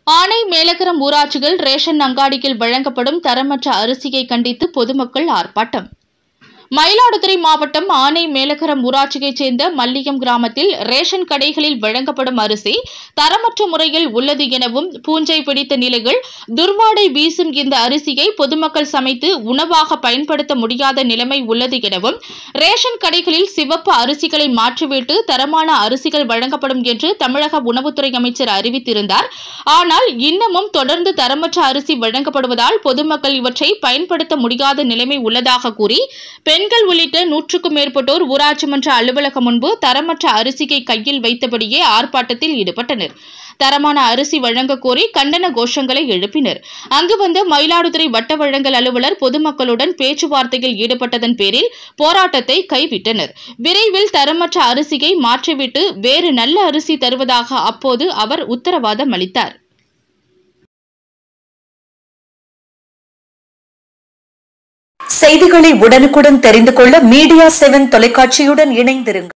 ஆனை மேலக்கரம் ஊராட்சிகள் ரேஷன் அங்காடியில் வழங்கப்படும் தரமற்ற அரிசியை கண்டித்து பொதுமக்கள் ஆர்ப்பாட்டம் மயிலாடுதுறை மாவட்டம் ஆனை மேலக்கரம் ஊராட்சியைச் சேர்ந்த மல்லியம் கிராமத்தில் ரேஷன் கடைகளில் வழங்கப்படும் அரிசி தரமற்ற முறையில் உள்ளது எனவும் பூஞ்சை பிடித்த நிலையில் துர்வாடை வீசும் இந்த அரிசியை பொதுமக்கள் சமைத்து உணவாக பயன்படுத்த முடியாத நிலைமை உள்ளது எனவும் ரேஷன் கடைகளில் சிவப்பு அரிசிகளை மாற்றிவிட்டு தரமான அரிசிகள் வழங்கப்படும் என்று தமிழக உணவுத்துறை அமைச்சர் அறிவித்திருந்தார் ஆனால் இன்னமும் தொடர்ந்து தரமற்ற அரிசி வழங்கப்படுவதால் பொதுமக்கள் இவற்றை பயன்படுத்த முடியாத நிலைமை உள்ளதாக கூறி பெண்கள் உள்ளிட்ட நூற்றுக்கும் மேற்பட்டோர் ஊராட்சி மன்ற அலுவலகம் முன்பு தரமற்ற அரிசியை கையில் வைத்தபடியே ஆர்ப்பாட்டத்தில் ஈடுபட்டனர் தரமான அரிசி வழங்க கோரி கண்டன கோஷங்களை எழுப்பினர் அங்கு வந்த மயிலாடுதுறை வட்ட வழங்கல் அலுவலர் பொதுமக்களுடன் பேச்சுவார்த்தையில் ஈடுபட்டதன் பேரில் போராட்டத்தை கைவிட்டனர் விரைவில் தரமற்ற அரிசியை மாற்றிவிட்டு வேறு நல்ல அரிசி தருவதாக அப்போது அவர் உத்தரவாதம் அளித்தார் செய்திகளை உடனுக்குடன் தெரிந்து கொள்ள மீடியா செவன் தொலைக்காட்சியுடன் இணைந்திருங்கள்